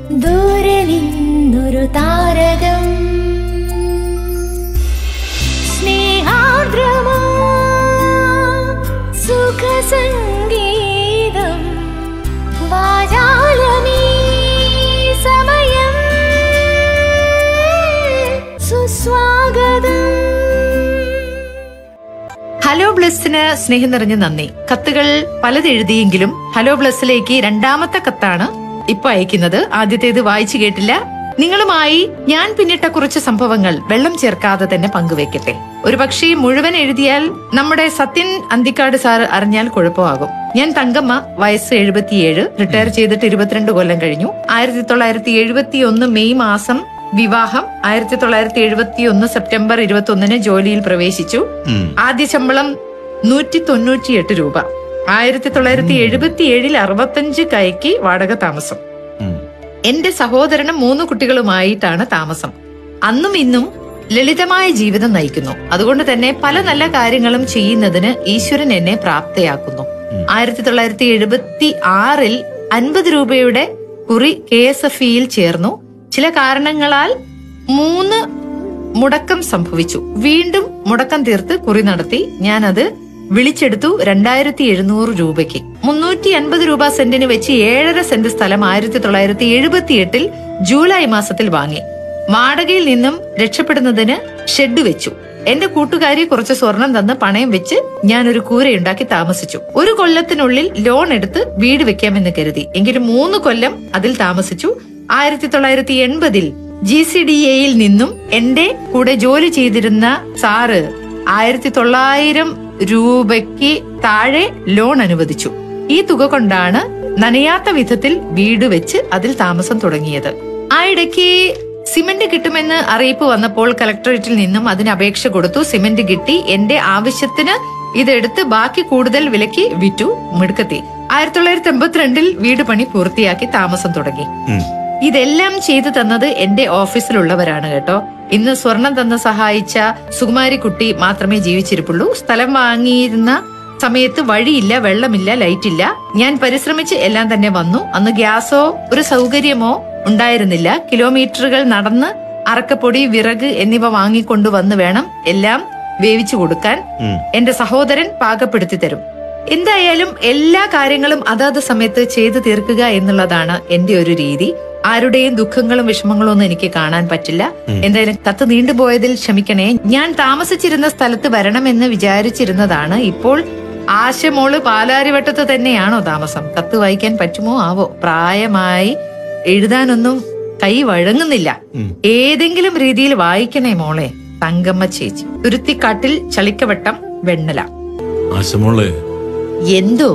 ദൂരെ നിന്നൊരു താരകം സ്നേഹാർദ്രമാ സുഖസംഗീതം വാചാലമീ സമയം സുസ്വാഗതം ഹലോ ബ്ലസ്സിന് സ്നേഹം നിറഞ്ഞ നന്ദി കത്തുകൾ പലതെഴുതിയെങ്കിലും ഹലോ ബ്ലസ്സിലേക്ക് രണ്ടാമത്തെ കത്താണ് ഇപ്പൊ അയക്കുന്നത് ആദ്യത്തേത് വായിച്ചു കേട്ടില്ല നിങ്ങളുമായി ഞാൻ പിന്നിട്ട കുറച്ച് സംഭവങ്ങൾ വെള്ളം ചേർക്കാതെ തന്നെ പങ്കുവെക്കട്ടെ ഒരു പക്ഷേ മുഴുവൻ എഴുതിയാൽ നമ്മുടെ സത്യൻ അന്തിക്കാട് സാർ അറിഞ്ഞാൽ കുഴപ്പമാകും ഞാൻ തങ്കമ്മ വയസ്സ് എഴുപത്തിയേഴ് റിട്ടയർ ചെയ്തിട്ട് ഇരുപത്തിരണ്ട് കൊല്ലം കഴിഞ്ഞു ആയിരത്തി തൊള്ളായിരത്തി എഴുപത്തി ഒന്ന് മെയ് മാസം വിവാഹം ആയിരത്തി തൊള്ളായിരത്തി എഴുപത്തി ഒന്ന് സെപ്റ്റംബർ ഇരുപത്തി ഒന്നിന് ജോലിയിൽ പ്രവേശിച്ചു ആദ്യ ശമ്പളം നൂറ്റി തൊണ്ണൂറ്റിയെട്ട് രൂപ ആയിരത്തി തൊള്ളായിരത്തി എഴുപത്തി ഏഴിൽ അറുപത്തഞ്ച് കൈക്ക് വാടക താമസം എന്റെ സഹോദരനും മൂന്ന് കുട്ടികളുമായിട്ടാണ് താമസം അന്നും ഇന്നും ലളിതമായ ജീവിതം നയിക്കുന്നു അതുകൊണ്ട് തന്നെ പല നല്ല കാര്യങ്ങളും ചെയ്യുന്നതിന് ഈശ്വരൻ എന്നെ പ്രാപ്തയാക്കുന്നു ആയിരത്തി തൊള്ളായിരത്തി എഴുപത്തി ആറിൽ അൻപത് രൂപയുടെ കുറി കെ എസ് എഫ് ഇയിൽ ചേർന്നു ചില കാരണങ്ങളാൽ മൂന്ന് മുടക്കം സംഭവിച്ചു വീണ്ടും മുടക്കം തീർത്ത് കുറി നടത്തി ഞാനത് വിളിച്ചെടുത്തു രണ്ടായിരത്തി എഴുന്നൂറ് രൂപയ്ക്ക് മുന്നൂറ്റി അൻപത് രൂപ സെന്റിന് വെച്ച് ഏഴര സെന്റ് സ്ഥലം ആയിരത്തി തൊള്ളായിരത്തി എഴുപത്തി എട്ടിൽ ജൂലൈ മാസത്തിൽ വാങ്ങി വാടകയിൽ നിന്നും രക്ഷപ്പെടുന്നതിന് ഷെഡ് വെച്ചു എന്റെ കൂട്ടുകാരി കുറച്ച് സ്വർണം തന്ന് പണയം വെച്ച് ഞാൻ ഒരു കൂരയുണ്ടാക്കി താമസിച്ചു ഒരു കൊല്ലത്തിനുള്ളിൽ ലോൺ എടുത്ത് വീട് വെക്കാമെന്ന് കരുതി എങ്കിലും മൂന്ന് കൊല്ലം അതിൽ താമസിച്ചു ആയിരത്തി തൊള്ളായിരത്തി എൺപതിൽ ജി സി ഡി എയിൽ നിന്നും എന്റെ കൂടെ ജോലി ചെയ്തിരുന്ന സാറ് ആയിരത്തി തൊള്ളായിരം രൂപയ്ക്ക് താഴെ ലോൺ അനുവദിച്ചു ഈ തുക കൊണ്ടാണ് നനയാത്ത വിധത്തിൽ വീട് വെച്ച് അതിൽ താമസം തുടങ്ങിയത് ആ ഇടയ്ക്ക് സിമന്റ് കിട്ടുമെന്ന് അറിയിപ്പ് വന്നപ്പോൾ കലക്ടറേറ്റിൽ നിന്നും അതിന് അപേക്ഷ കൊടുത്തു സിമന്റ് കിട്ടി എന്റെ ആവശ്യത്തിന് ഇതെടുത്ത് ബാക്കി കൂടുതൽ വിലയ്ക്ക് വിറ്റു മിടുക്കത്തി ആയിരത്തി തൊള്ളായിരത്തി എൺപത്തിരണ്ടിൽ വീട് പണി പൂർത്തിയാക്കി താമസം തുടങ്ങി ഇതെല്ലാം ചെയ്തു തന്നത് എന്റെ ഓഫീസിലുള്ളവരാണ് കേട്ടോ ഇന്ന് സ്വർണം തന്ന് സഹായിച്ച സുകുമാരി കുട്ടി മാത്രമേ ജീവിച്ചിരിപ്പുള്ളൂ സ്ഥലം വാങ്ങിയിരുന്ന സമയത്ത് വഴിയില്ല വെള്ളമില്ല ലൈറ്റില്ല ഞാൻ പരിശ്രമിച്ച് എല്ലാം തന്നെ വന്നു അന്ന് ഗ്യാസോ ഒരു സൗകര്യമോ ഉണ്ടായിരുന്നില്ല കിലോമീറ്ററുകൾ നടന്ന് അറക്കപ്പൊടി വിറക് എന്നിവ വാങ്ങിക്കൊണ്ടുവന്ന് വേണം എല്ലാം വേവിച്ചു കൊടുക്കാൻ എന്റെ സഹോദരൻ പാകപ്പെടുത്തി തരും എന്തായാലും എല്ലാ കാര്യങ്ങളും അതാത് സമയത്ത് ചെയ്തു തീർക്കുക എന്നുള്ളതാണ് എന്റെ ഒരു രീതി ആരുടെയും ദുഃഖങ്ങളും വിഷമങ്ങളും ഒന്നും എനിക്ക് കാണാൻ പറ്റില്ല എന്തായാലും കത്ത് നീണ്ടുപോയതിൽ ക്ഷമിക്കണേ ഞാൻ താമസിച്ചിരുന്ന സ്ഥലത്ത് വരണമെന്ന് വിചാരിച്ചിരുന്നതാണ് ഇപ്പോൾ ആശമോള് പാലാരിവട്ടത്ത് തന്നെയാണോ താമസം കത്ത് വായിക്കാൻ പറ്റുമോ ആവോ പ്രായമായി എഴുതാനൊന്നും കൈ വഴങ്ങുന്നില്ല ഏതെങ്കിലും രീതിയിൽ വായിക്കണേ മോളെ തങ്കമ്മ ചേച്ചി തുരുത്തിക്കാട്ടിൽ ചളിക്കവട്ടം വെണ്ണല ആശമോളെ എന്തോ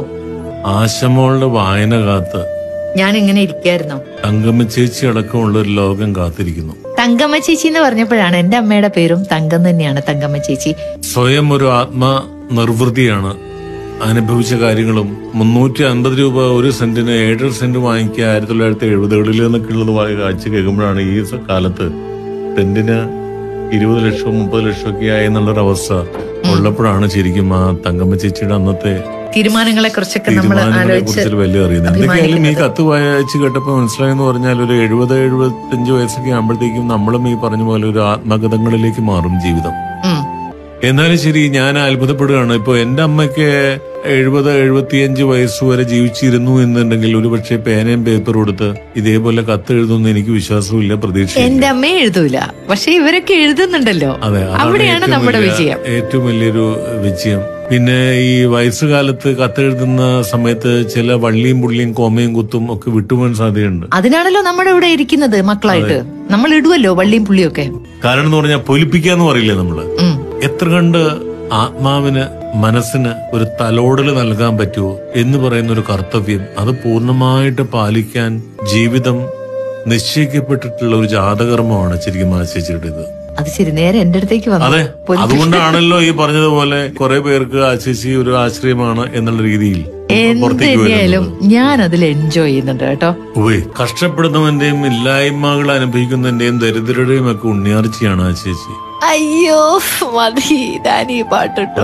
ആശമോളുടെ വായന കാത്ത് ഞാൻ ഇങ്ങനെ ഇരിക്കായിരുന്നോ തങ്കമ്മ ചേച്ചി അടക്കമുള്ള ഒരു ലോകം കാത്തിരിക്കുന്നു തങ്കമ്മ ചേച്ചി എന്ന് പറഞ്ഞപ്പോഴാണ് എന്റെ അമ്മയുടെ പേരും തങ്കം തന്നെയാണ് തങ്കമ്മ ചേച്ചി സ്വയം ഒരു ആത്മ നിർവൃതിയാണ് അനുഭവിച്ച കാര്യങ്ങളും മുന്നൂറ്റി അൻപത് രൂപ ഒരു സെന്റിന് ഏഴര സെന്റ് വാങ്ങിക്കുക ആയിരത്തി തൊള്ളായിരത്തി എഴുപതുകളിൽ നിന്നൊക്കെ ഉള്ളത് കാഴ്ച കേൾക്കുമ്പോഴാണ് ഈ സ- കാലത്ത് സെന്റിന് ഇരുപത് ലക്ഷം മുപ്പത് ലക്ഷം ഒക്കെ ആയി എന്നുള്ളൊരവസ്ഥ ഉള്ളപ്പോഴാണ് ശരിക്കും ആ തങ്കമ്മ ചേച്ചിയുടെ അന്നത്തെ തീരുമാനങ്ങളെ കുറിച്ചൊക്കെ നമ്മൾ തീരുമാനങ്ങളെ ആലോചിച്ച് കുറിച്ച് വലിയ അറിയുന്നത് എന്തൊക്കെയായാലും ഈ കത്ത് വായിച്ച് കേട്ടപ്പോൾ മനസ്സിലായെന്ന് പറഞ്ഞാൽ ഒരു എഴുപത് എഴുപത്തഞ്ച് വയസ്സൊക്കെ ആകുമ്പോഴത്തേക്കും നമ്മളും ഈ പറഞ്ഞ പോലെ ഒരു ആത്മകഥങ്ങളിലേക്ക് മാറും ജീവിതം ഉം. എന്നാലും ശരി ഞാൻ അത്ഭുതപ്പെടുകയാണ് ഇപ്പൊ എന്റെ അമ്മയ്ക്ക് എഴുപത് എഴുപത്തിയഞ്ച് വയസ്സ് വരെ ജീവിച്ചിരുന്നു എന്നുണ്ടെങ്കിൽ ഒരുപക്ഷെ പേനയും പേപ്പറും കൊടുത്ത് ഇതേപോലെ കത്ത് എഴുതുമെന്ന് എനിക്ക് വിശ്വാസമില്ല പ്രതീക്ഷയില്ല എന്റെ അമ്മയെ എഴുതൂല പക്ഷെ ഇവരൊക്കെ എഴുതുന്നുണ്ടല്ലോ അതെ അതാണ് അവിടെയാണ് ഏറ്റവും നമ്മുടെ വലിയ- വിജയം ഏറ്റവും വലിയൊരു വിജയം പിന്നെ ഈ വയസ്സുകാലത്ത് കത്തെഴുതുന്ന സമയത്ത് ചില വള്ളിയും പുള്ളിയും കോമയും കുത്തും ഒക്കെ വിട്ടുപോകാൻ സാധ്യതയുണ്ട് അതിനാണല്ലോ നമ്മുടെ ഇവിടെ ഇരിക്കുന്നത് മക്കളായിട്ട് നമ്മൾ ഇടുവല്ലോ വള്ളിയും പുള്ളിയൊക്കെ കാരണം എന്ന് പറഞ്ഞാൽ പൊലിപ്പിക്കാന്ന് പറയില്ലേ നമ്മള് ഉം. എത്ര കണ്ട് ആത്മാവിന് മനസ്സിന് ഒരു തലോടൽ നൽകാൻ പറ്റുമോ എന്ന് പറയുന്ന ഒരു കർത്തവ്യം അത് പൂർണ്ണമായിട്ട് പാലിക്കാൻ ജീവിതം നിശ്ചയിക്കപ്പെട്ടിട്ടുള്ള ഒരു ജാതകർമ്മമാണ് ശരിക്കും ആ ചേച്ചിയുടേത് അത് ശരി നേരെ എന്റെ അടുത്തേക്ക് വന്നു അതെ അതുകൊണ്ടാണല്ലോ ഈ പറഞ്ഞതുപോലെ കുറെ പേർക്ക് ആ ചേച്ചി ഒരു ആശ്രയമാണ് എന്നുള്ള രീതിയിൽ പുറത്തേക്ക് എന്തെങ്കിലും വരുന്നത് ഞാൻ അതിൽ എൻജോയ് ചെയ്യുന്നുണ്ട് കേട്ടോ ഉവ്വേ കഷ്ടപ്പെടുന്നവന്റെയും ഇല്ലായ്മകൾ അനുഭവിക്കുന്നതിന്റെയും ദരിദ്രരുടെയും ഒക്കെ ഉണ്ണിയാർച്ചയാണ് ആ ചേച്ചി അയ്യോ മതി ഞാൻ ഈ പാട്ടിട്ടോ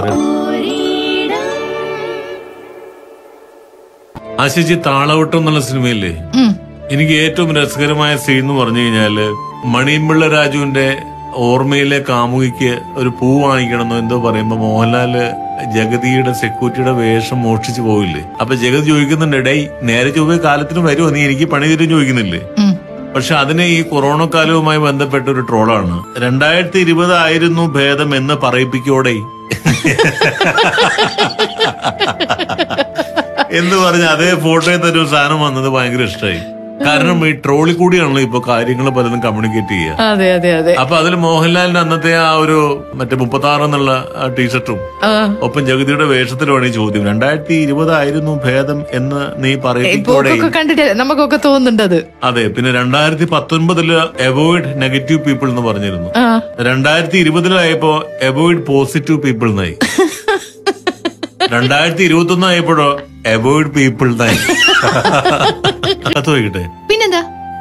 ആ ചേച്ചി താളവട്ടം എന്നുള്ള സിനിമയില്ലേ ഉം. എനിക്ക് ഏറ്റവും രസകരമായ സീൻ എന്ന് പറഞ്ഞു കഴിഞ്ഞാല് മണിയമ്പിള്ള രാജുവിന്റെ ഓർമ്മയിലെ കാമുകിക്ക് ഒരു പൂ വാങ്ങിക്കണമെന്നോ എന്തോ പറയുമ്പോ മോഹൻലാല് ജഗതിയുടെ സെക്യൂരിറ്റിയുടെ വേഷം മോഷ്ടിച്ചു പോയില്ലേ അപ്പൊ ജഗതി ചോദിക്കുന്നുണ്ട് ഡേയ് നേരെ ചൊവ്വേ കാലത്തിന് വരുമോ നീ എനിക്ക് പണി തരും ചോദിക്കുന്നില്ലേ ഉം. പക്ഷെ അതിനെ ഈ കൊറോണ കാലവുമായി ബന്ധപ്പെട്ട ഒരു ട്രോളാണ് രണ്ടായിരത്തി ഇരുപത് ആയിരുന്നു ഭേദം എന്ന് പറയിപ്പിക്കോടെ എന്ന് പറഞ്ഞ അതേ ഫോട്ടോയിൽ തന്നെ ഒരു സാധനം വന്നത് ഭയങ്കര ഇഷ്ടമായി കാരണം ഈ ട്രോളി കൂടിയാണല്ലോ ഇപ്പൊ കാര്യങ്ങൾ പലതും കമ്മ്യൂണിക്കേറ്റ് ചെയ്യുക അതെ അതെ അതെ അപ്പൊ അതിൽ മോഹൻലാലിന്റെ അന്നത്തെ ആ ഒരു മറ്റേ മുപ്പത്തി ആറ് എന്നുള്ള ടീഷർട്ടും ആ, ഒപ്പം ജഗതിയുടെ വേഷത്തിലുമാണ് ഈ ചോദ്യം രണ്ടായിരത്തി ഇരുപതായിരുന്നു ഭേദം എന്ന് നീ ഇപ്പൊ പറയിപ്പിക്കോടെ ഒക്കെ കണ്ടിട്ട് നമുക്കൊക്കെ തോന്നുന്നുണ്ട് അത് അതെ പിന്നെ രണ്ടായിരത്തി പത്തൊൻപതില് അവോയ്ഡ് നെഗറ്റീവ് പീപ്പിൾ എന്ന് പറഞ്ഞിരുന്നു ആ രണ്ടായിരത്തി ഇരുപതിലായപ്പോ അവോയ്ഡ് പോസിറ്റീവ് പീപ്പിൾ എന്നായി രണ്ടായിരത്തി ഇരുപത്തി ഒന്നായപ്പോഴോ അവോയ്ഡ് പീപ്പിൾ എന്നായി കത്ത് വൈകിട്ടെ പിന്നെന്താ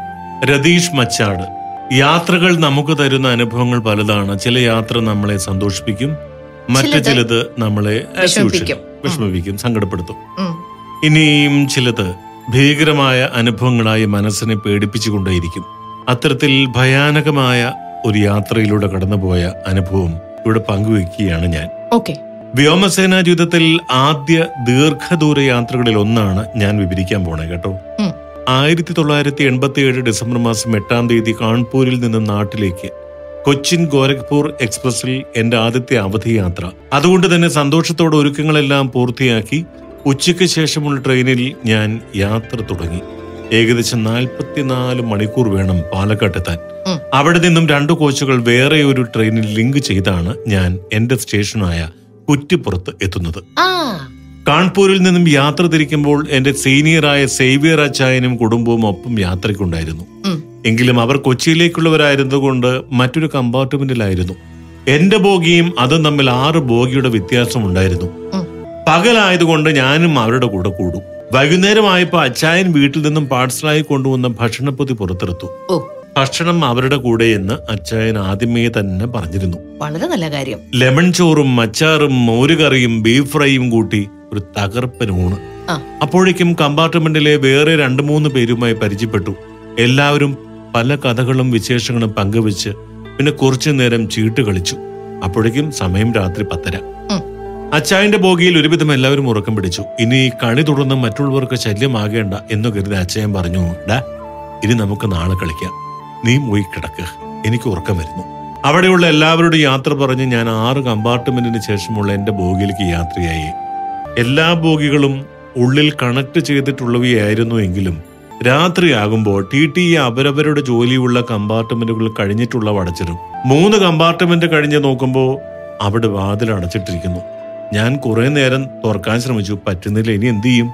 രതീഷ് മച്ചാട് യാത്രകൾ നമുക്ക് തരുന്ന അനുഭവങ്ങൾ പലതാണ് ചില യാത്ര നമ്മളെ സന്തോഷിപ്പിക്കും മറ്റു ചിലത് ചിലത് നമ്മളെ as usual വിഷമിപ്പിക്കും. വിഷമിപ്പിക്കും സങ്കടപ്പെടുത്തും ഉം. ഇനിയും ചിലത് ഭീകരമായ അനുഭവങ്ങളായി മനസ്സിനെ പേടിപ്പിച്ചുകൊണ്ടേയിരിക്കും അത്തരത്തിൽ ഭയാനകമായ ഒരു യാത്രയിലൂടെ കടന്നുപോയ അനുഭവം ഇവിടെ പങ്കുവെക്കുകയാണ് ഞാൻ ഓക്കെ വ്യോമസേനാ ജീവിതത്തിൽ ആദ്യ ദീർഘദൂര യാത്രകളിൽ ഒന്നാണ് ഞാൻ വിവരിക്കാൻ പോണേ കേട്ടോ ഉം. ആയിരത്തി തൊള്ളായിരത്തി എൺപത്തി ഏഴ് ഡിസംബർ മാസം എട്ടാം തീയതി കാൺപൂരിൽ നിന്ന് നാട്ടിലേക്ക് കൊച്ചിൻ ഗോരഖ്പൂർ എക്സ്പ്രസിൽ എന്റെ ആദ്യത്തെ അവധി യാത്ര അതുകൊണ്ട് തന്നെ സന്തോഷത്തോടെ ഒരുക്കങ്ങളെല്ലാം പൂർത്തിയാക്കി ഉച്ചയ്ക്ക് ശേഷമുള്ള ട്രെയിനിൽ ഞാൻ യാത്ര തുടങ്ങി ഏകദേശം നാൽപ്പത്തിനാല് മണിക്കൂർ വേണം പാലക്കാട്ടെത്താൻ ഉം. അവിടെ നിന്നും രണ്ടു കോച്ചുകൾ വേറെ ഒരു ട്രെയിനിൽ ലിങ്ക് ചെയ്താണ് ഞാൻ എന്റെ സ്റ്റേഷനായ കുറ്റിപ്പുറത്ത് എത്തുന്നത് ആ കാൺപൂരിൽ നിന്നും യാത്ര തിരിക്കുമ്പോൾ എന്റെ സീനിയറായ സേവിയർ അച്ചായനും കുടുംബവും ഒപ്പം യാത്രയ്ക്കുണ്ടായിരുന്നു ഉം. എങ്കിലും അവർ കൊച്ചിയിലേക്കുള്ളവരായിരുന്നതുകൊണ്ട് മറ്റൊരു കമ്പാർട്ട്മെന്റിലായിരുന്നു എന്റെ ബോഗിയും അതും തമ്മിൽ ആറ് ബോഗിയുടെ വ്യത്യാസമുണ്ടായിരുന്നു ഉം. പകലായതുകൊണ്ട് ഞാനും അവരുടെ കൂടെ കൂടും വൈകുന്നേരമായപ്പോ അച്ചായൻ വീട്ടിൽ നിന്നും പാഴ്സലായി കൊണ്ടുവന്ന ഭക്ഷണപ്പൊതി പുറത്തെടുത്തു ഓ ഭക്ഷണം അവരുടെ കൂടെ എന്ന് അച്ചായൻ ആദ്യമേ തന്നെ പറഞ്ഞിരുന്നു വളരെ നല്ല കാര്യം ലെമൺ ചോറും അച്ചാറും മോരുകറിയും ബീഫ് ഫ്രൈയും കൂട്ടി ഒരു തകർപ്പൻ ഊണ് ആ. അപ്പോഴേക്കും കമ്പാർട്ട്മെന്റിലെ വേറെ രണ്ടു മൂന്ന് പേരുമായി പരിചയപ്പെട്ടു എല്ലാവരും പല കഥകളും വിശേഷങ്ങളും പങ്കുവെച്ച് പിന്നെ കുറച്ചു നേരം ചീട്ട് കളിച്ചു അപ്പോഴേക്കും സമയം രാത്രി പത്തര ഉം. അച്ചായന്റെ ബോഗിയിൽ ഒരുവിധം എല്ലാവരും ഉറക്കം പിടിച്ചു ഇനി കണി തുടർന്ന് മറ്റുള്ളവർക്ക് ശല്യമാകേണ്ട എന്ന് കരുതി അച്ചായൻ പറഞ്ഞു ഡാ ഇനി നമുക്ക് നാളെ കളിക്കാം നീ പോയി കിടക്ക് എനിക്ക് ഉറക്കം വരുന്നു അവിടെയുള്ള എല്ലാവരോടും യാത്ര പറഞ്ഞ് ഞാൻ ആറ് കമ്പാർട്ട്മെന്റിന് ശേഷമുള്ള എന്റെ ബോഗിയിലേക്ക് യാത്രയായി എല്ലാ ബോഗികളും ഉള്ളിൽ കണക്ട് ചെയ്തിട്ടുള്ളവയായിരുന്നു എങ്കിലും രാത്രിയാകുമ്പോൾ ടി ടി ഇ അവരവരുടെ ജോലിയുള്ള കമ്പാർട്ട്മെന്റുകൾ കഴിഞ്ഞിട്ടുള്ളവ അടച്ചിടും മൂന്ന് കമ്പാർട്ട്മെന്റ് കഴിഞ്ഞ് നോക്കുമ്പോൾ അവിടെ വാതിൽ അടച്ചിട്ടിരിക്കുന്നു ഞാൻ കുറെ നേരം തുറക്കാൻ ശ്രമിച്ചു പറ്റുന്നില്ല ഇനി എന്ത് ചെയ്യും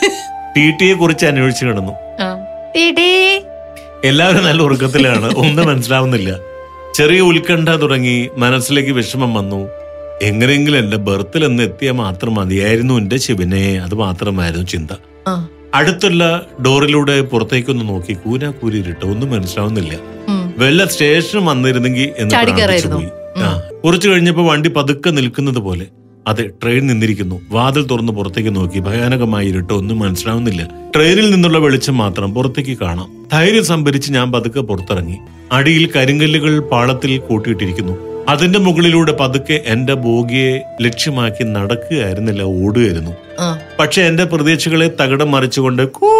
ടി ടിയെ കുറിച്ച് അന്വേഷിച്ചു കിടന്നു ആ. ടീടീ. എല്ലാവരും നല്ല ഉറക്കത്തിലാണ് ഒന്നും മനസ്സിലാവുന്നില്ല ചെറിയ ഉത്കണ്ഠ തുടങ്ങി മനസ്സിലേക്ക് വിഷമം വന്നു എങ്ങനെയെങ്കിലും എന്റെ ബർത്തിൽ എന്ന് എത്തിയാൽ മാത്രം മതിയായിരുന്നു എന്റെ ശിവനെ അത് മാത്രമായിരുന്നു ചിന്ത ആ. അടുത്തുള്ള ഡോറിലൂടെ പുറത്തേക്കൊന്ന് നോക്കി കൂനാ കൂരിട്ടോ ഒന്നും മനസ്സിലാവുന്നില്ല ഉം. വല്ല സ്റ്റേഷൻ വന്നിരുന്നെങ്കിൽ എന്ന് ചാടി പ്രാർത്ഥിച്ചു കയറായിരുന്നു. പോയി ആ കുറച്ചു കഴിഞ്ഞപ്പോ വണ്ടി പതുക്കെ നിൽക്കുന്നത് പോലെ അതെ ട്രെയിൻ നിന്നിരിക്കുന്നു വാതിൽ തുറന്ന് പുറത്തേക്ക് നോക്കി ഭയാനകമായി ഇരുട്ടോ ഒന്നും മനസ്സിലാവുന്നില്ല ട്രെയിനിൽ നിന്നുള്ള വെളിച്ചം മാത്രം പുറത്തേക്ക് കാണാം ധൈര്യം സംഭരിച്ച് ഞാൻ പതുക്കെ പുറത്തിറങ്ങി അടിയിൽ കരിങ്കല്ലുകൾ പാളത്തിൽ കൂട്ടിയിട്ടിരിക്കുന്നു അതിന്റെ മുകളിലൂടെ പതുക്കെ എന്റെ ബോഗിയെ ലക്ഷ്യമാക്കി നടക്കുകയായിരുന്നില്ല ഓടുകയായിരുന്നു ആ. പക്ഷെ എന്റെ പ്രതീക്ഷകളെ തകിടം മറിച്ചുകൊണ്ട് കൂ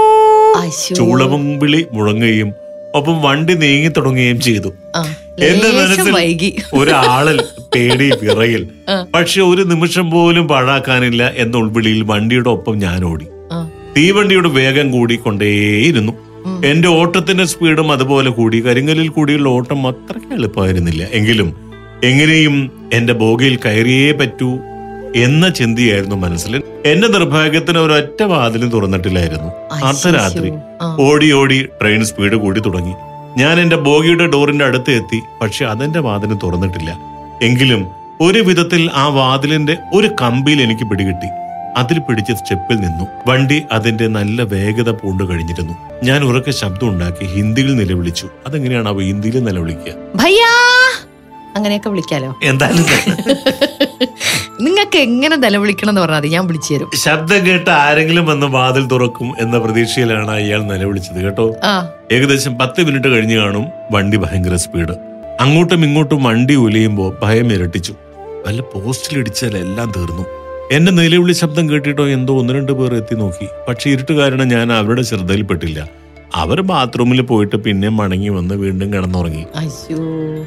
അശ്ശോ. ചൂളവും വിളി മുഴങ്ങുകയും ഒപ്പം വണ്ടി നീങ്ങി തുടങ്ങുകയും ചെയ്തു ആ. എന്റെ ലേശം മനസ്സിൽ വൈകി ഒരാളൽ പേടി വിറയിൽ ആ. പക്ഷെ ഒരു നിമിഷം പോലും പാഴാക്കാനില്ല എന്ന ഉൾവിളിയിൽ വണ്ടിയുടെ ഒപ്പം ഞാൻ ഓടി ആ. തീവണ്ടിയുടെ വേഗം കൂടി കൊണ്ടേയിരുന്നു ഉം. എന്റെ ഓട്ടത്തിന്റെ സ്പീഡും അതുപോലെ കൂടി കരിങ്കലിൽ കൂടിയുള്ള ഓട്ടം അത്രയ്ക്ക് എളുപ്പമായിരുന്നില്ല എങ്കിലും എങ്ങനെയും എന്റെ ബോഗിയിൽ കയറിയേ പറ്റൂ എന്ന ചിന്തയായിരുന്നു മനസ്സിൽ എന്റെ നിർഭാഗ്യത്തിന് ഒരൊറ്റ വാതിലും തുറന്നിട്ടില്ലായിരുന്നു അർദ്ധരാത്രി ആ. ഓടി ഓടി ട്രെയിൻ സ്പീഡ് കൂടി തുടങ്ങി ഞാൻ എന്റെ ബോഗിയുടെ ഡോറിന്റെ അടുത്ത് എത്തി പക്ഷെ അതെന്റെ വാതിന് തുറന്നിട്ടില്ല എങ്കിലും ഒരു വിധത്തിൽ ആ വാതിലിന്റെ ഒരു കമ്പിയിൽ എനിക്ക് പിടികിട്ടി അതിൽ പിടിച്ച് സ്റ്റെപ്പിൽ നിന്നു വണ്ടി അതിന്റെ നല്ല വേഗത പൂണ്ടു കഴിഞ്ഞിരുന്നു ഞാൻ ഉറക്കെ ശബ്ദം ഉണ്ടാക്കി ഹിന്ദിയിൽ നിലവിളിച്ചു അതെങ്ങനെയാണ് അവ ഹിന്ദിയിൽ നിലവിളിക്കുക ഭയ്യാ അങ്ങനെയൊക്കെ വിളിക്കാലോ എന്തായാലും നിങ്ങൾക്ക് എങ്ങനെ നിലവിളിക്കണം എന്ന് പറഞ്ഞാൽ മതി ഞാൻ വിളിച്ചു തരും ശബ്ദം കേട്ട് ആരെങ്കിലും വന്ന് വാതിൽ തുറക്കും എന്ന പ്രതീക്ഷയിലാണ് അയാൾ നിലവിളിച്ചത് കേട്ടോ ആ ഏകദേശം പത്ത് മിനിറ്റ് കഴിഞ്ഞ് കാണും വണ്ടി ഭയങ്കര സ്പീഡ് അങ്ങോട്ടും ഇങ്ങോട്ടും വണ്ടി ഉലയുമ്പോൾ ഭയം ഇരട്ടിച്ചു വല്ല പോസ്റ്റിൽ ഇടിച്ചാൽ എല്ലാം തീർന്നു എന്റെ നിലവിളി ശബ്ദം കേട്ടിട്ടോ എന്തോ ഒന്ന് രണ്ട് പേർ എത്തി നോക്കി പക്ഷെ ഇരുട്ട് കാരണം ഞാൻ അവരുടെ ശ്രദ്ധയിൽപ്പെട്ടില്ല അവർ ബാത്റൂമിൽ പോയിട്ട് പിന്നെ മടങ്ങി വന്ന് വീണ്ടും കിടന്നുറങ്ങി അയ്യോ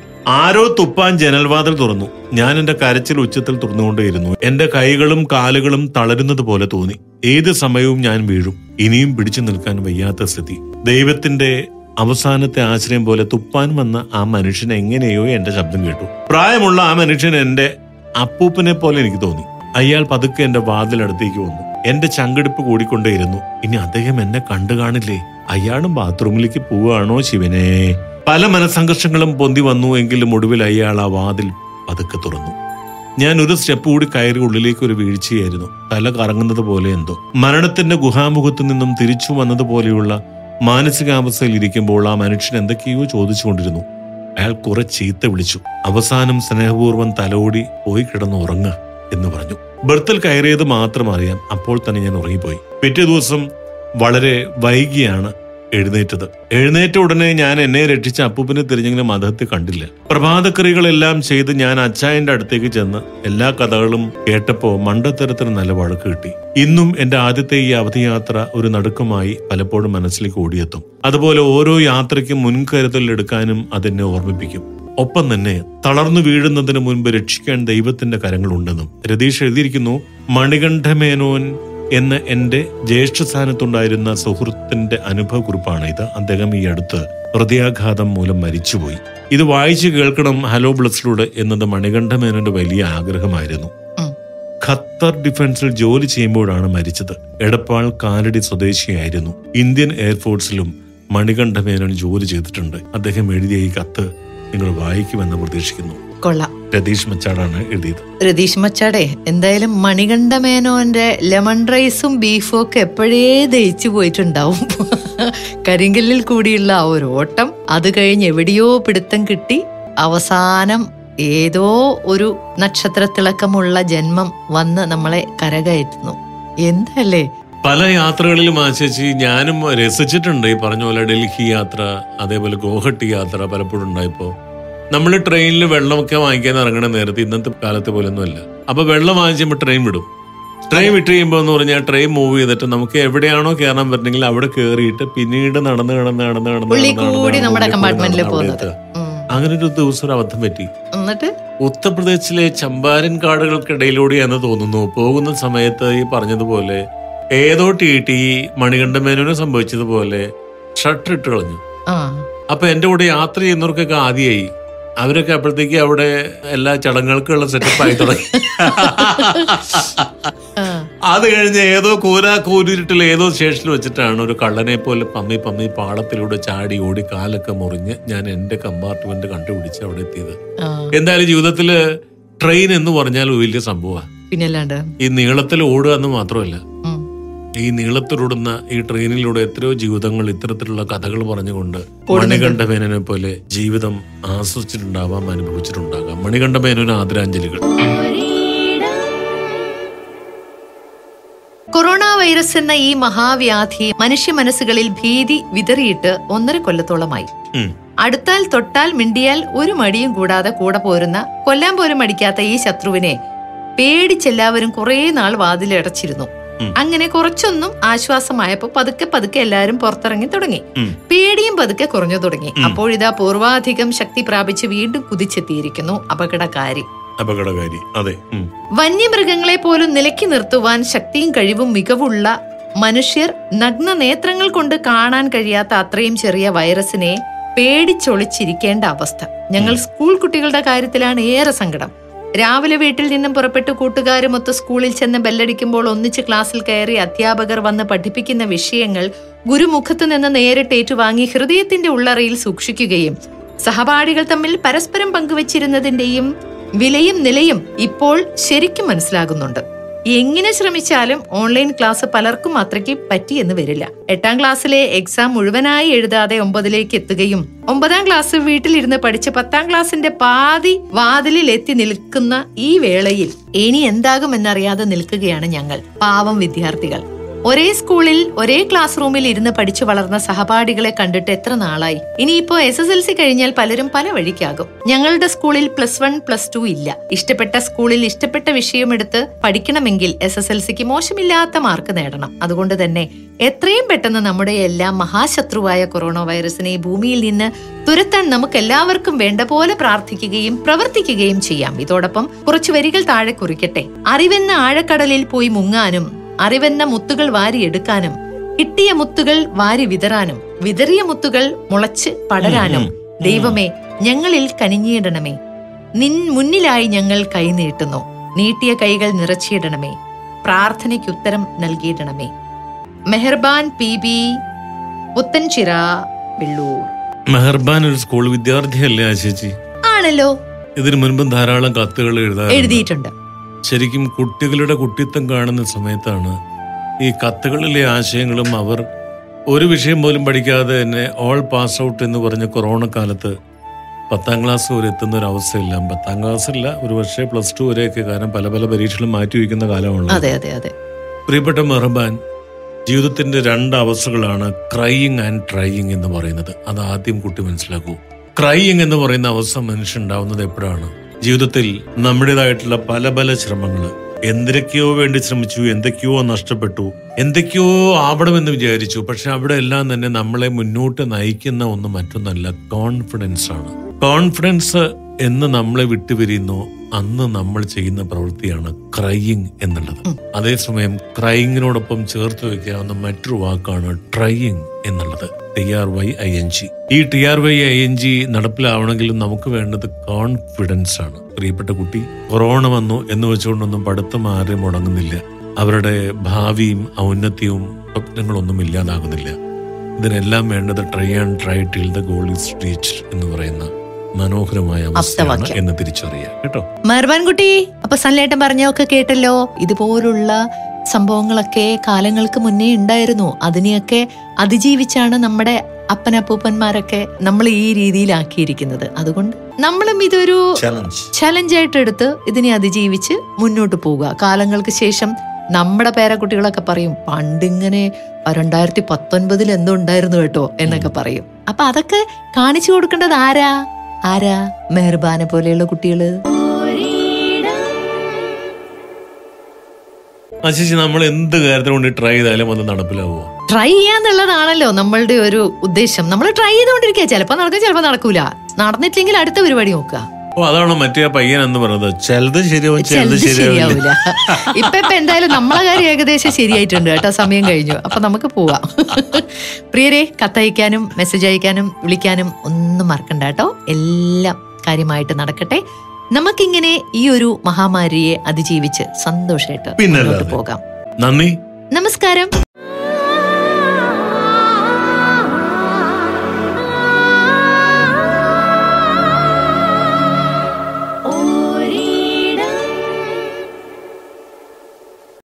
ആരോ തുപ്പാൻ ജനൽവാതിൽ തുറന്നു ഞാൻ എന്റെ കരച്ചിൽ ഉച്ചത്തിൽ തുറന്നുകൊണ്ടേയിരുന്നു എന്റെ കൈകളും കാലുകളും തളരുന്നത് പോലെ തോന്നി ഏത് സമയവും ഞാൻ വീഴും ഇനിയും പിടിച്ചു നിൽക്കാൻ വയ്യാത്ത സ്ഥിതി ദൈവത്തിന്റെ അവസാനത്തെ ആശ്രയം പോലെ തുപ്പാൻ വന്ന ആ മനുഷ്യൻ എങ്ങനെയോ എന്റെ ശബ്ദം കേട്ടു പ്രായമുള്ള ആ മനുഷ്യൻ എന്റെ അപ്പൂപ്പനെ പോലെ എനിക്ക് തോന്നി അയാൾ പതുക്കെ എന്റെ വാതിലടുത്തേക്ക് വന്നു എന്റെ ചങ്കെടുപ്പ് കൂടിക്കൊണ്ടേയിരുന്നു ഇനി അദ്ദേഹം എന്നെ കണ്ടു കാണില്ലേ അയാളും ബാത്റൂമിലേക്ക് പോവുകയാണോ ശിവനെ പല മനസ്സംഘർഷങ്ങളും പൊന്തി വന്നു എങ്കിലും ഒടുവിൽ അയാൾ ആ വാതിൽ പതുക്കെ തുറന്നു ഞാൻ ഒരു സ്റ്റെപ്പ് കൂടി കയറി ഉള്ളിലേക്ക് ഒരു വീഴ്ചയായിരുന്നു തല കറങ്ങുന്നത് പോലെ എന്തോ മരണത്തിന്റെ ഗുഹാമുഖത്തു നിന്നും തിരിച്ചു വന്നതുപോലെയുള്ള മാനസികാവസ്ഥയിൽ ഇരിക്കുമ്പോൾ ആ മനുഷ്യൻ എന്തൊക്കെയോ ചോദിച്ചുകൊണ്ടിരുന്നു അയാൾ കുറെ ചീത്ത വിളിച്ചു അവസാനം സ്നേഹപൂർവ്വം തലോടി പോയി കിടന്ന് ഉറങ്ങുക എന്ന് പറഞ്ഞു ബർത്തിൽ കയറിയത് മാത്രം അറിയാം അപ്പോൾ തന്നെ ഞാൻ ഉറങ്ങിപ്പോയി പിറ്റേ ദിവസം വളരെ വൈകിയാണ് എഴുന്നേറ്റത് എഴുന്നേറ്റ ഉടനെ ഞാൻ എന്നെ രക്ഷിച്ച അപ്പൂപ്പിനെ തിരിഞ്ഞെങ്കിലും അദ്ദേഹത്തെ കണ്ടില്ല പ്രഭാതക്രിയകളെല്ലാം ചെയ്ത് ഞാൻ അച്ചായന്റെ അടുത്തേക്ക് ചെന്ന് എല്ലാ കഥകളും കേട്ടപ്പോ മണ്ടത്തരത്തിന് നല്ല വഴക്ക് കിട്ടി ഇന്നും എന്റെ ആദ്യത്തെ ഈ അവധിയാത്ര ഒരു നടുക്കമായി പലപ്പോഴും മനസ്സിലേക്ക് ഓടിയെത്തും അതുപോലെ ഓരോ യാത്രയ്ക്കും മുൻകരുതൽ എടുക്കാനും അതെന്നെ ഓർമ്മിപ്പിക്കും ഒപ്പം തന്നെ തളർന്നു വീഴുന്നതിന് മുൻപ് രക്ഷിക്കാൻ ദൈവത്തിന്റെ കരങ്ങളുണ്ടെന്നും രതീഷ് എഴുതിയിരിക്കുന്നു മണികണ്ഠമേനോൻ എന്ന എന്റെ ജ്യേഷ്ഠസ്ഥാനത്തുണ്ടായിരുന്ന സുഹൃത്തിന്റെ അനുഭവക്കുറിപ്പാണ് ഇത് അദ്ദേഹം ഈ അടുത്ത് ഹൃദയാഘാതം മൂലം മരിച്ചുപോയി ഇത് വായിച്ചു കേൾക്കണം ഹലോ ബ്ലസ്സിലൂടെ എന്നത് മണികണ്ഠമേനോന്റെ വലിയ ആഗ്രഹമായിരുന്നു ഉം. ഖത്തർ ഡിഫൻസിൽ ജോലി ചെയ്യുമ്പോഴാണ് മരിച്ചത് എടപ്പാൾ കാലടി സ്വദേശിയായിരുന്നു ഇന്ത്യൻ എയർഫോഴ്സിലും മണികണ്ഠമേനോൻ ജോലി ചെയ്തിട്ടുണ്ട് അദ്ദേഹം എഴുതിയ ഈ കത്ത് നിങ്ങൾ വായിക്കുമെന്ന് പ്രതീക്ഷിക്കുന്നു കൊള്ളാം രതീഷ് മച്ചാടാണ് എഴുതിയത് രതീഷ് മച്ചാടെ എന്തായാലും മണികണ്ഠ മേനോന്റെ ലെമൺ റൈസും ബീഫും ഒക്കെ എപ്പോഴേ ദഹിച്ചു പോയിട്ടുണ്ടാവും കരിങ്കല്ലിൽ കൂടിയുള്ള ആ ഒരു ഓട്ടം അത് കഴിഞ്ഞ് എവിടെയോ പിടുത്തം കിട്ടി അവസാനം ഏതോ ഒരു നക്ഷത്രത്തിളക്കമുള്ള ജന്മം വന്ന് നമ്മളെ കരകയറ്റുന്നു എന്തല്ലേ പല യാത്രകളിലും ആശിച്ച് ഞാനും രസിച്ചിട്ടുണ്ട് ഈ പറഞ്ഞ പോലെ ഡൽഹി യാത്ര അതേപോലെ ഗോഹട്ടി യാത്ര പലപ്പോഴും ഉണ്ടായപ്പോ നമ്മൾ ട്രെയിനിൽ വെള്ളമൊക്കെ വാങ്ങിക്കാൻ ഇറങ്ങണ നേരത്തെ ഇന്നത്തെ കാലത്തെ പോലെ ഒന്നുമല്ല അപ്പൊ വെള്ളം വാങ്ങിച്ചുമ്പോൾ ട്രെയിൻ വിടും ട്രെയിൻ വിട്ട് കഴിയുമ്പോൾ എന്ന് പറഞ്ഞാൽ ട്രെയിൻ മൂവ് ചെയ്തിട്ട് നമുക്ക് എവിടെയാണോ കയറാൻ പറ്റുന്നെങ്കിൽ അവിടെ കയറിയിട്ട് പിന്നീട് നടന്ന് നടന്ന് നടന്ന് നടന്ന് ഉള്ളിൽ നടന്ന് നടന്ന് കൂടി നമ്മുടെ ഉള്ളിൽ കൂടി കമ്പാർട്ട്മെന്റിൽ നടന്ന് അവിടെ പോകുന്നത് എത്തുക. ഉം. അങ്ങനെ ഒരു ദിവസം ഒരു അബദ്ധം പറ്റി എന്നിട്ട് ഉത്തർപ്രദേശിലെ ചമ്പാരൻ കാടുകൾക്കിടയിലൂടെയാന്ന് തോന്നുന്നു പോകുന്ന സമയത്ത് ഈ പറഞ്ഞതുപോലെ ഏതോ ടി ടി മണികണ്ഠമേനോന് സംഭവിച്ചതുപോലെ ഷട്ടർ ഇട്ട് കളഞ്ഞു ആ അപ്പൊ എന്റെ കൂടെ യാത്ര ചെയ്യുന്നവർക്കൊക്കെ ആദ്യമായി അവരൊക്കെ അപ്പോഴത്തേക്ക് അവിടെ എല്ലാ ചടങ്ങുകൾക്കുള്ള സെറ്റപ്പ് ആയി തുടങ്ങി ആ. അത് കഴിഞ്ഞ് ഏതോ കൂരാ കൂരിട്ടിൽ ഏതോ സ്റ്റേഷനിൽ വെച്ചിട്ടാണ് ഒരു കള്ളനെ പോലെ പമ്മി പമ്മി പാളത്തിലൂടെ ചാടി ഓടി കാലൊക്കെ മുറിഞ്ഞ് ഞാൻ എന്റെ കമ്പാർട്ട്മെന്റ് കണ്ടുപിടിച്ച് അവിടെ എത്തിയത് ആ. എന്തായാലും ജീവിതത്തില് ട്രെയിൻ എന്ന് പറഞ്ഞാൽ ഒരു വലിയ സംഭവമാണ് പിന്നല്ലാണ്ട് ഈ നീളത്തിൽ ഓടുക എന്ന് മാത്രമല്ല ഉം. ഈ നീളത്തിലോടുന്ന ഈ ട്രെയിനിലൂടെ എത്രയോ ജീവിതങ്ങൾ ഇത്തരത്തിലുള്ള കഥകൾ പറഞ്ഞുകൊണ്ട് മണികണ്ഠമേനനെ പോലെ ജീവിതം ആസ്വദിച്ചിട്ടുണ്ടാവാം അനുഭവിച്ചിട്ടുണ്ടാകാം മണികണ്ഠമേനോന് ആദരാഞ്ജലികൾ കൊറോണ വൈറസ് എന്ന ഈ മഹാവ്യാധി മനുഷ്യ മനസ്സുകളിൽ ഭീതി വിതറിയിട്ട് ഒന്നര കൊല്ലത്തോളമായി ഉം. അടുത്താൽ തൊട്ടാൽ മിണ്ടിയാൽ ഒരു മടിയും കൂടാതെ കൂടെ പോരുന്ന കൊല്ലാൻ പോലും മടിക്കാത്ത ഈ ശത്രുവിനെ പേടിച്ചെല്ലാവരും കുറേ നാൾ വാതിലടച്ചിരുന്നു ഉം. അങ്ങനെ കുറച്ചൊന്നും ആശ്വാസമായപ്പോ പതുക്കെ പതുക്കെ എല്ലാവരും പുറത്തിറങ്ങി തുടങ്ങി ഉം. പേടിയും പതുക്കെ കുറഞ്ഞു തുടങ്ങി ഉം. അപ്പോഴിതാ പൂർവാധികം ശക്തി പ്രാപിച്ച് വീണ്ടും കുതിച്ചെത്തിയിരിക്കുന്നു അപകടകാരി അപകടകാരി അതെ ഉം. വന്യമൃഗങ്ങളെ പോലും നിലക്കി നിർത്തുവാൻ ശക്തിയും കഴിവും മികവുള്ള മനുഷ്യർ നഗ്ന നേത്രങ്ങൾ കൊണ്ട് കാണാൻ കഴിയാത്ത അത്രയും ചെറിയ വൈറസിനെ പേടിച്ചൊളിച്ചിരിക്കേണ്ട അവസ്ഥ ഞങ്ങൾ സ്കൂൾ കുട്ടികളുടെ കാര്യത്തിലാണ് ഏറെ സങ്കടം രാവിലെ വീട്ടിൽ നിന്നും പുറപ്പെട്ട് കൂട്ടുകാരുമൊത്ത് സ്കൂളിൽ ചെന്ന് ബെല്ലടിക്കുമ്പോൾ ഒന്നിച്ച് ക്ലാസ്സിൽ കയറി അധ്യാപകർ വന്ന് പഠിപ്പിക്കുന്ന വിഷയങ്ങൾ ഗുരുമുഖത്ത് നിന്ന് നേരിട്ട് ഏറ്റുവാങ്ങി ഹൃദയത്തിന്റെ ഉള്ളറയിൽ സൂക്ഷിക്കുകയും സഹപാഠികൾ തമ്മിൽ പരസ്പരം പങ്കുവച്ചിരുന്നതിന്റെയും വിലയും നിലയും ഇപ്പോൾ ശരിക്കും മനസ്സിലാകുന്നുണ്ട് എങ്ങനെ ശ്രമിച്ചാലും ഓൺലൈൻ ക്ലാസ് പലർക്കും അത്രയ്ക്ക് പറ്റിയെന്ന് വരില്ല എട്ടാം ക്ലാസ്സിലെ എക്സാം മുഴുവനായി എഴുതാതെ ഒമ്പതിലേക്ക് എത്തുകയും ഒമ്പതാം ക്ലാസ് വീട്ടിലിരുന്ന് പഠിച്ച് പത്താം ക്ലാസ്സിന്റെ പാതി വാതിലിൽ എത്തി നിൽക്കുന്ന ഈ വേളയിൽ ഇനി എന്താകുമെന്നറിയാതെ നിൽക്കുകയാണ് ഞങ്ങൾ പാവം വിദ്യാർത്ഥികൾ ഒരേ സ്കൂളിൽ ഒരേ ക്ലാസ് റൂമിൽ ഇരുന്ന് പഠിച്ചു വളർന്ന സഹപാഠികളെ കണ്ടിട്ട് എത്ര നാളായി ഇനിയിപ്പോ എസ് എസ് എൽ സി കഴിഞ്ഞാൽ പലരും പല വഴിക്കാകും ഞങ്ങളുടെ സ്കൂളിൽ പ്ലസ് വൺ പ്ലസ് ടു ഇല്ല ഇഷ്ടപ്പെട്ട സ്കൂളിൽ ഇഷ്ടപ്പെട്ട വിഷയം എടുത്ത് പഠിക്കണമെങ്കിൽ എസ് എസ് എൽ സിക്ക് മോശമില്ലാത്ത മാർക്ക് നേടണം അതുകൊണ്ട് തന്നെ എത്രയും പെട്ടെന്ന് നമ്മുടെ എല്ലാം മഹാശത്രുവായ കൊറോണ വൈറസിനെ ഭൂമിയിൽ നിന്ന് തുരത്താൻ നമുക്ക് എല്ലാവർക്കും വേണ്ട പോലെ പ്രാർത്ഥിക്കുകയും പ്രവർത്തിക്കുകയും ചെയ്യാം ഇതോടൊപ്പം കുറച്ചു വരികൾ താഴെ കുറിക്കട്ടെ അറിവെന്ന ആഴക്കടലിൽ പോയി മുങ്ങാനും അറിവെന്ന മുത്തുകൾ വാരിയെടുക്കാനും കിട്ടിയ മുത്തുകൾ വാരി വിതറാനും വിതറിയ മുത്തുകൾ മുളച്ച് പടരാനും ദൈവമേ ഞങ്ങളിൽ കനിഞ്ഞിടണമേ നിൻ മുന്നിലായി ഞങ്ങൾ കൈ നീട്ടുന്നു നീട്ടിയ കൈകൾ നിറച്ചിടണമേ പ്രാർത്ഥനയ്ക്ക് ഉത്തരം നൽകിയിടണമേ മെഹർബാൻ പി ബി പുത്തൻചിറ വെള്ളൂർ മെഹർബാൻ ഒരു സ്കൂൾ വിദ്യാർത്ഥിയല്ലേ ആ ചേച്ചി ആണല്ലോ ഇതിനു മുൻപും ധാരാളം കത്തുകൾ എഴുതാറുണ്ട് എഴുതിയിട്ടുണ്ട് ശരിക്കും കുട്ടികളുടെ കുട്ടിത്തം കാണുന്ന സമയത്താണ് ഈ കത്തുകളിലെ ആശയങ്ങളും അവർ ഒരു വിഷയം പോലും പഠിക്കാതെ തന്നെ ഓൾ പാസ് ഔട്ട് എന്ന് പറഞ്ഞ കൊറോണ കാലത്ത് പത്താം ക്ലാസ് വരെ എത്തുന്ന ഒരു അവസ്ഥയില്ല പത്താം ക്ലാസ് അല്ല ഒരു പക്ഷേ പ്ലസ് ടു വരെയൊക്കെ കാരണം പല പല പരീക്ഷകളും മാറ്റി വയ്ക്കുന്ന കാലമാണ് അതെ അതെ അതെ പ്രിയപ്പെട്ട മെഹർബാൻ ജീവിതത്തിന്റെ രണ്ട് അവസ്ഥകളാണ് ക്രൈയിങ് ആൻഡ് ട്രൈയിങ് എന്ന് പറയുന്നത് അത് ആദ്യം കുട്ടി മനസ്സിലാക്കൂ ക്രൈയിങ് എന്ന് പറയുന്ന അവസ്ഥ മനുഷ്യൻ ഉണ്ടാവുന്നത് എപ്പോഴാണ് ജീവിതത്തിൽ നമ്മുടേതായിട്ടുള്ള പല പല ശ്രമങ്ങൾ എന്തൊക്കെയോ വേണ്ടി ശ്രമിച്ചു എന്തൊക്കെയോ നഷ്ടപ്പെട്ടു എന്തൊക്കെയോ ആവണമെന്ന് വിചാരിച്ചു പക്ഷെ അവിടെ എല്ലാം തന്നെ നമ്മളെ മുന്നോട്ട് നയിക്കുന്ന ഒന്ന് മറ്റൊന്നല്ല കോൺഫിഡൻസ് ആണ് കോൺഫിഡൻസ് എന്ന് നമ്മളെ വിട്ടുപിരിയുന്നു അന്ന് നമ്മൾ ചെയ്യുന്ന പ്രവൃത്തിയാണ് ക്രൈയിങ് എന്നുള്ളത് അതേസമയം ക്രൈയിങ്ങിനോടൊപ്പം ചേർത്ത് വെക്കാവുന്ന മറ്റൊരു വാക്കാണ് ട്രൈയിങ് എന്നുള്ളത് T R Y I N G ഈ T R Y I N G നടപ്പിലാവണമെങ്കിൽ നമുക്ക് വേണ്ടത് കോൺഫിഡൻസ് ആണ് പ്രിയപ്പെട്ട കുട്ടി കൊറോണ വന്നു എന്ന് വെച്ചുകൊണ്ടൊന്നും പഠിത്തം ആരെയും മുടങ്ങുന്നില്ല അവരുടെ ഭാവിയും ഔന്നത്യവും സ്വപ്നങ്ങളൊന്നും ഇല്ലാതാകുന്നില്ല ഇതിനെല്ലാം വേണ്ടത് try and try till the goal is reach എന്ന് പറയുന്ന മനോഹരമായ അവസ്ഥയാണ് ആപ്തവാക്യം. എന്ന് തിരിച്ചറിയാം കേട്ടോ മെഹർബാൻ കുട്ടി അപ്പൊ സൺലേട്ടൻ പറഞ്ഞൊക്കെ കേട്ടല്ലോ ഇതുപോലുള്ള സംഭവങ്ങളൊക്കെ കാലങ്ങൾക്ക് മുന്നേ ഉണ്ടായിരുന്നു അതിനെയൊക്കെ അതിജീവിച്ചാണ് നമ്മുടെ അപ്പനപ്പൂപ്പന്മാരൊക്കെ നമ്മൾ ഈ രീതിയിലാക്കിയിരിക്കുന്നത് അതുകൊണ്ട് നമ്മളും ഇതൊരു ചലഞ്ച് ചലഞ്ചായിട്ട് എടുത്ത് ഇതിനെ അതിജീവിച്ച് മുന്നോട്ട് പോവുക കാലങ്ങൾക്ക് ശേഷം നമ്മുടെ പേരക്കുട്ടികളൊക്കെ പറയും പണ്ടിങ്ങനെ രണ്ടായിരത്തി പത്തൊൻപതിൽ എന്തോ ഉണ്ടായിരുന്നു കേട്ടോ എന്നൊക്കെ പറയും അപ്പൊ അതൊക്കെ കാണിച്ചു കൊടുക്കേണ്ടത് ആരാ ആരാ മെഹർബാനെ പോലെയുള്ള കുട്ടികള് ആ ചേച്ചി നമ്മൾ എന്ത് കാര്യത്തിന് കൊണ്ട് ട്രൈ ചെയ്താലും അത് നടപ്പിലാവുമോ ട്രൈ ചെയ്യാന്നുള്ളതാണല്ലോ നമ്മളുടെ ഒരു ഉദ്ദേശം നമ്മൾ ട്രൈ ചെയ്തുകൊണ്ടിരിക്കുക ചിലപ്പോ നടക്കും ചിലപ്പോ നടക്കൂല നടന്നിട്ടില്ലെങ്കിൽ അടുത്ത പരിപാടി നോക്കുക ഓ അതാണോ മറ്റേ ആ പയ്യൻ എന്ന് പറഞ്ഞത് ചിലത് ശരിയാവും ചിലത് ചിലത് ശരിയാവില്ല ശരിയാവില്ല ഇപ്പൊ ഇപ്പൊ എന്തായാലും നമ്മളെ കാര്യം ഏകദേശം ശരിയായിട്ടുണ്ട് കേട്ടോ സമയം കഴിഞ്ഞു അപ്പൊ നമുക്ക് പോവാം പ്രിയരെ കത്തയക്കാനും മെസ്സേജ് അയക്കാനും വിളിക്കാനും ഒന്നും മറക്കണ്ട കേട്ടോ എല്ലാം കാര്യമായിട്ട് നടക്കട്ടെ നമുക്കിങ്ങനെ ഈ ഒരു മഹാമാരിയെ അതിജീവിച്ച് സന്തോഷമായിട്ട് പിന്നല്ലാതെ. മുന്നോട്ട് പോകാം നന്ദി നമസ്കാരം